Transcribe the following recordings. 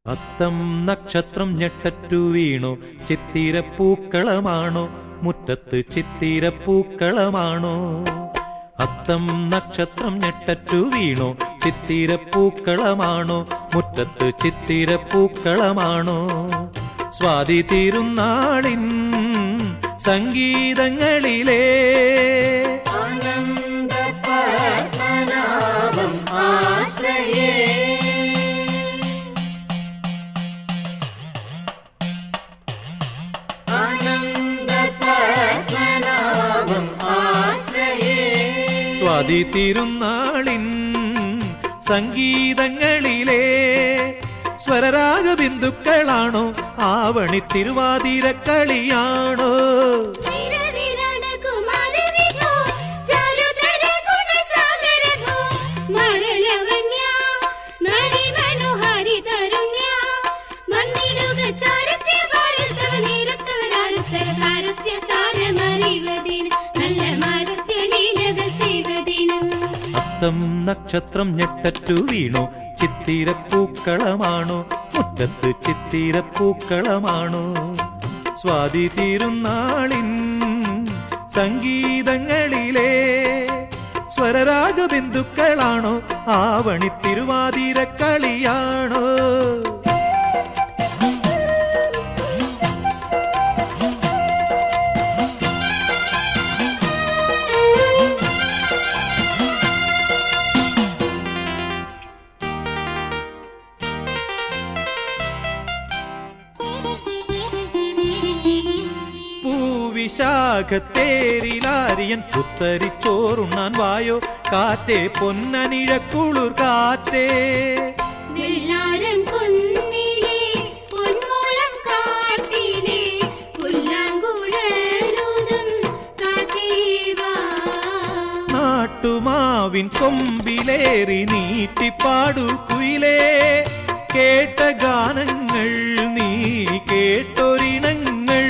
അത്തം നക്ഷത്രം ഞെട്ടറ്റു വീണു ചിത്തിരപ്പൂക്കളമാണോ മുറ്റത്ത് ചിത്തിരപ്പൂക്കളമാണോ അത്തം നക്ഷത്രം ഞെട്ടറ്റു വീണു ചിത്തിരപ്പൂക്കളമാണോ മുറ്റത്ത് ചിത്തിരപ്പൂക്കളമാണോ സ്വാതി തിരുനാളിൻ സംഗീതങ്ങളിലേ ആനന്ദപത്മനാഭം ആശ്രയേ ആനന്ദപത്മനാഭം ആശ്രയേ സ്വാതി തിരുനാളിൻ സംഗീതങ്ങളിലെ സ്വരരാഗ ബിന്ദുക്കളാണോ ആവണി തിരുവാതിരക്കളിയാണോ വിരവിരണകുമാരവിധോ ചാരുതര ഗുണസാഗരധോ മരലവണ്യ നരിമനോഹരി തരുണ്യ മന്ദിടുക ചാരത്തെ ഭാരതവ നേരത്തവരാരുത്തര സാരസ്യ സാരമറിവതിന് നല്ല മാരസ്യ ലീലകൾ ചെയ്വതിനും അത്തം നക്ഷത്രം ഞെട്ടറ്റു വീണു ചിത്തിരപ്പൂക്കളമാണോ മുറ്റത്ത് ചിത്തിരപ്പൂക്കളമാണോ സ്വാതി തിരുനാളിൻ സംഗീതങ്ങളിലെ സ്വരരാഗ ബിന്ദുക്കളാണോ ആവണി തിരുവാതിരക്കളിയാണോ പൂവിശാഖത്തേരിലാരിയൻ പുത്തരിച്ചോറുണ്ണാൻ വായോ കാറ്റേ പൊന്നനിഴക്കുളിർ കാറ്റേ വെള്ളാരം കുന്നിലെ പൊന്മൂളം കാട്ടിലെ പുല്ലാങ്കുഴലൂതും കാറ്റേവാ നാട്ടുമാവിൻ കൊമ്പിലേറി നീട്ടിപ്പാടു കുയിലേ കേട്ട ഗാനങ്ങൾ നീ കേട്ടൊരിണങ്ങൾ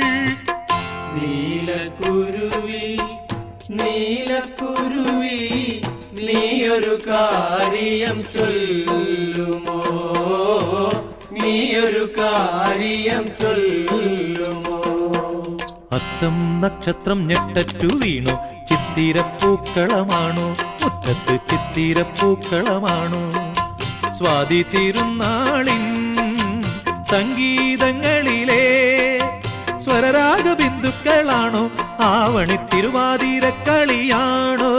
നീലക്കുരുവി നീലക്കുരുവി നീയൊരു കാര്യം ചൊല്ലുമോ നീയൊരു കാര്യം ചൊല്ലുമോ അത്തം നക്ഷത്രം ഞെട്ടറ്റു വീണു ചിത്തിരപ്പൂക്കളമാണോ മുറ്റത്ത് ചിത്തിരപ്പൂക്കളമാണോ സ്വാതി തിരുനാളിൻ സംഗീതങ്ങളിലെ സ്വരരാഗ ബിന്ദുക്കളാണോ ആവണി തിരുവാതിരക്കളിയാണോ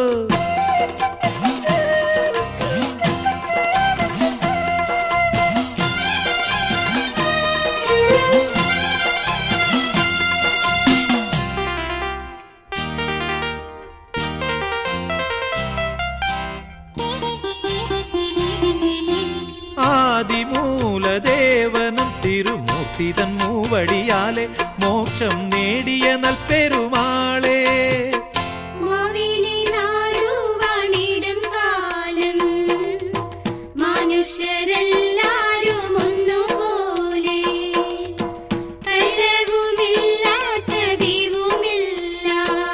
ആദിമൂലദേവനും തിരുമൂർത്തിതൻ മൂവടിയാലെ മോക്ഷം നേടിയ നൽപെരുമാളേ മാവേലി നാടുവാണിടും കാലം മനുഷ്യരെല്ലാരും ഒന്നുപോലെ കള്ളവുമില്ല ചതിവുമില്ല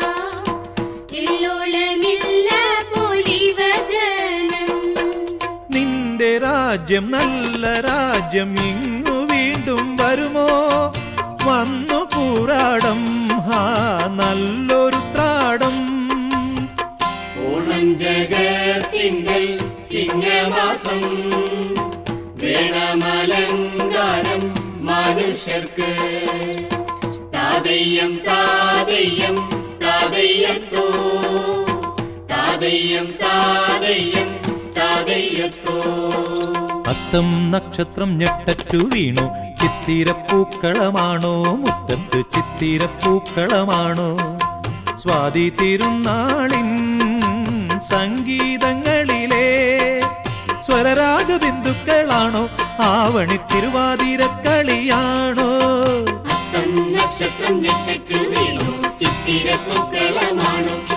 എള്ളോളമില്ല പൊലിവചനം നിന്റെ രാജ്യം നല്ല രാജ്യം ഇങ്ങു വീണ്ടും വരുമോ വന്നു പൂരാടം ഹാ നല്ലൊരു ത്രാടം ഓണം ജഗത്തിങ്കൽ ചിങ്ങമാസം വേണമലങ്കാരം മനുഷ്യർക്ക് താതയ്യം താതയ്യം താതയ്യത്തോ താതയ്യം താതയ്യം താതയ്യത്തോ അത്തം നക്ഷത്രം ഞെട്ടറ്റു വീണു ചിത്തിരപ്പൂക്കളമാണോ മുറ്റത്ത് ചിത്തിരപ്പൂക്കളമാണോ സ്വാതി തിരുനാളിൻ സംഗീതങ്ങളിലെ സ്വരരാഗ ബിന്ദുക്കളാണോ ആവണി തിരുവാതിരക്കളിയാണോ അത്തം നക്ഷത്രം ഞെട്ടറ്റു വീണു ചിത്തിരപ്പൂക്കളമാണു